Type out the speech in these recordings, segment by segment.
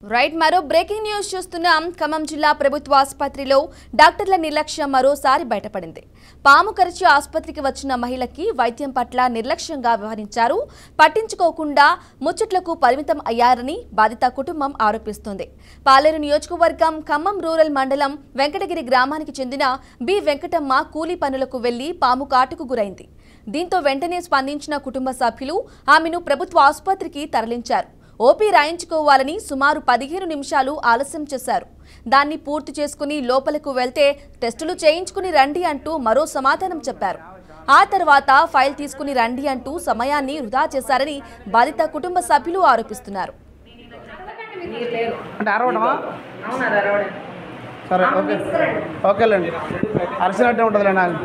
Right మరో breaking news చూస్తున్నాం ఖమ్మం జిల్లా ప్రభుత్వ ఆసుపత్రిలో డాక్టర్ల నిర్లక్ష్యం మరోసారి బయటపడింది పాము కరిచి ఆసుపత్రికి వచ్చిన మహిళకి వైద్యం పట్ల నిర్లక్ష్యంగా వ్యవహరించారు పట్టించుకోకుండా ముచ్చట్లకు పరిమితం అయ్యారని బాధిత కుటుంబం ఆరోపిస్తోంది పాలేరు నియోజకవర్గం ఖమ్మం రూరల్ మండలం వెంకటగిరి గ్రామానికి చెందిన బి వెంకటమ్మ కూలీ పనులకు వెళ్లి పాము కాటుకు గురైంది దీంతో వెంటనే స్పందించిన కుటుంబ సభ్యులు ఆమెను ప్రభుత్వ ఆసుపత్రికి తరలించారు ఓపీ రాయించుకోవాలని సుమారు పదిహేను నిమిషాలు ఆలస్యం చేశారు దాన్ని పూర్తి చేసుకుని లోపలకు వెళ్తే టెస్టులు చేయించుకుని రండి అంటూ మరో సమాధానం చెప్పారు ఆ తర్వాత ఫైల్ తీసుకుని రండి అంటూ సమయాన్ని వృధా చేశారని బాధిత కుటుంబ సభ్యులు ఆరోపిస్తున్నారు అంటే అరవడమా సరే ఓకే ఓకేలేండి అరిసినట్టే ఉంటుందిలే నాకు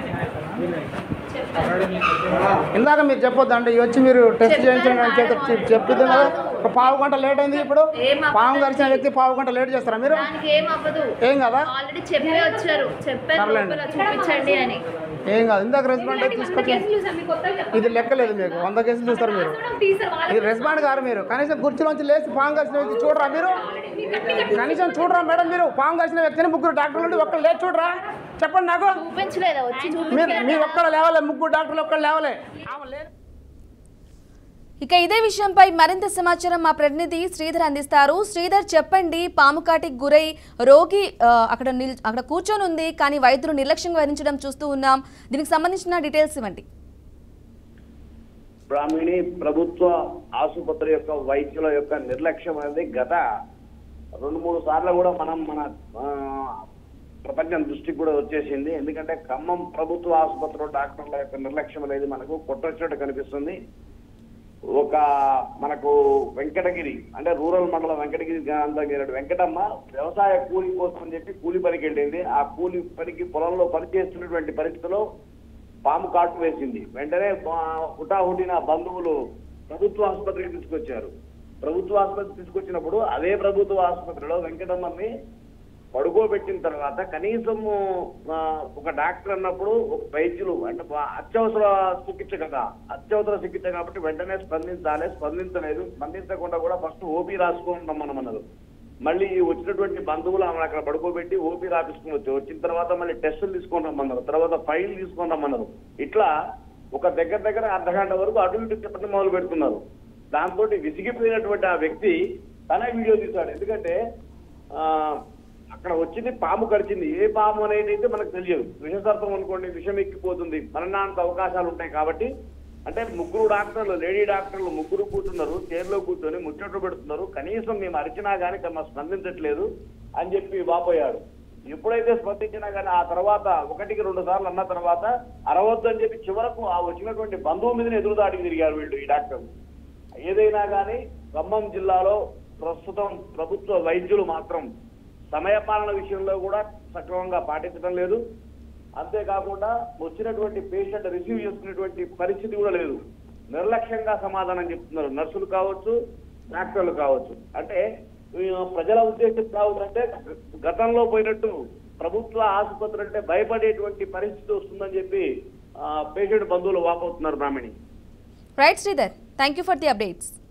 ఇందాక మీరు చెప్పొద్దు అంటే ఇవి వచ్చి మీరు టెస్ట్ చేయించండి అని చెప్పి చెప్పింది కదా ఒక పావు గంట లేట్ అయింది ఇప్పుడు పాము కరిచిన వ్యక్తి పావు గంట లేట్ చేస్తారా మీరు దానికి ఏం అవ్వదు ఏం కదా ఆల్రెడీ చెప్పే వచ్చారు చెప్పారు సర్లేండి. లోపల చూపించండి అని ఏం కాదు ఇందాక రెస్పాండ్ అయితే తీసుకొచ్చి ఇది లెక్కలేదు మీకు వంద కేసులు చూస్తారు మీరు ఇది రెస్పాండ్ గారు మీరు కనీసం కుర్చీలోంచి లేచి పాము కలిసిన వ్యక్తి చూడరా మీరు కనీసం చూడరా మేడం మీరు పాము కలిసిన వ్యక్తిని ముగ్గురు డాక్టర్లు ఉండి ఒక్కరు లేచి చూడరా చెప్పండి నాకు చూపించలేదా వచ్చి మీరు చూపించలేదు మీరు ఒక్కరు లేవలే ముగ్గురు డాక్టర్లు ఒక్కరు లేవలే ఇక ఇదే విషయంపై మరింత సమాచారం మా ప్రతినిధి శ్రీధర్ అందిస్తారు శ్రీధర్ చెప్పండి పాము కాటికి గురై రోగి ఆ, అక్కడ నిల్ అక్కడ కూర్చొని ఉంది కానీ వైద్యులు నిర్లక్ష్యంగా వహించడం చూస్తూ ఉన్నాం దీనికి సంబంధించిన డీటెయిల్స్ ఇవ్వండి బ్రాహ్మిణి ప్రభుత్వ ఆసుపత్రి యొక్క వైద్యుల యొక్క నిర్లక్ష్యం అనేది గత రెండు మూడు సార్లు కూడా మనం మన ఆ, ప్రపంచం దృష్టికి కూడా వచ్చేసింది ఎందుకంటే ఖమ్మం ప్రభుత్వ ఆసుపత్రిలో డాక్టర్ల యొక్క నిర్లక్ష్యం అనేది మనకు కొట్టొచ్చినట్టు కనిపిస్తుంది ఒక మనకు వెంకటగిరి అంటే రూరల్ మండలం వెంకటగిరి గ్రామంలో వెంకటమ్మ వ్యవసాయ కూలి కోసం అని చెప్పి కూలి పనికి వెళ్ళింది ఆ కూలి పనికి పొలంలో పనిచేస్తున్నటువంటి పరిస్థితిలో పాము కాటు వేసింది వెంటనే ఆ, హుటాహుటిన బంధువులు ప్రభుత్వ ఆసుపత్రికి తీసుకొచ్చారు ప్రభుత్వ ఆసుపత్రికి తీసుకొచ్చినప్పుడు అదే ప్రభుత్వ ఆసుపత్రిలో వెంకటమ్మని పడుకోబెట్టిన తర్వాత కనీసము ఆ, ఒక డాక్టర్ అన్నప్పుడు ఒక వైద్యులు అంటే బా- అత్యవసర చికిత్స కదా అత్యవసర చికిత్స కాబట్టి వెంటనే స్పందించాలి స్పందించలేదు స్పందించకుండా కూడా ఫస్ట్ ఓపీ రాసుకుంటాం మనం అన్నారు మళ్ళీ వచ్చినటువంటి బంధువులు ఆమెను అక్కడ పడుకోబెట్టి ఓపీ రాపించుకుని వచ్చి వచ్చిన తర్వాత మళ్ళీ టెస్టులు తీసుకొని రమ్మన్నారు తర్వాత ఫైల్ తీసుకొని రమ్మన్నారు ఇట్లా ఒక దగ్గర దగ్గర అర్ధ గంట వరకు అటు ఇటు చెప్పడం మొదలు పెడుతున్నారు దాంతో విసిగిపోయినటువంటి ఆ వ్యక్తి తనే వీడియో తీశాడు ఎందుకంటే ఆ అక్కడ వచ్చింది పాము కరిచింది ఏ పాము అనేది అయితే మనకు తెలియదు విషసర్పం అనుకోండి విషం ఎక్కిపోతుంది మరణానికి అవకాశాలు ఉంటాయి కాబట్టి అంటే ముగ్గురు డాక్టర్లు లేడీ డాక్టర్లు ముగ్గురు కూర్చున్నారు చైర్లో కూర్చొని ముచ్చట్లు పెడుతున్నారు కనీసం మేము అరిచినా కానీ తమ స్పందించట్లేదు అని చెప్పి వాపోయాడు ఎప్పుడైతే స్పందించినా కానీ ఆ తర్వాత ఒకటికి రెండు సార్లు అన్న తర్వాత అరవద్దు అని చెప్పి చివరకు ఆ వచ్చినటువంటి బంధువు మీదనే ఎదురుదాడికి తిరిగారు వీళ్ళు ఈ డాక్టర్లు ఏదైనా కానీ ఖమ్మం జిల్లాలో ప్రస్తుతం ప్రభుత్వ వైద్యులు మాత్రం సమయపాలన విషయంలో కూడా సక్రమంగా పాటించడం లేదు అంతేకాకుండా వచ్చినటువంటి పేషెంట్ రిసీవ్ చేసుకునేటువంటి పరిస్థితి కూడా లేదు నిర్లక్ష్యంగా సమాధానం చెప్తున్నారు నర్సులు కావచ్చు డాక్టర్లు కావచ్చు అంటే ఈ ప్రజల ఉద్దేశం కావునంటే గతంలో పోయినట్టు ప్రభుత్వ ఆసుపత్రి అంటే భయపడేటువంటి పరిస్థితి వస్తుందని చెప్పి పేషెంట్ బంధువులు వాపోతున్నారు Brahmani right Sridhar thank you for the updates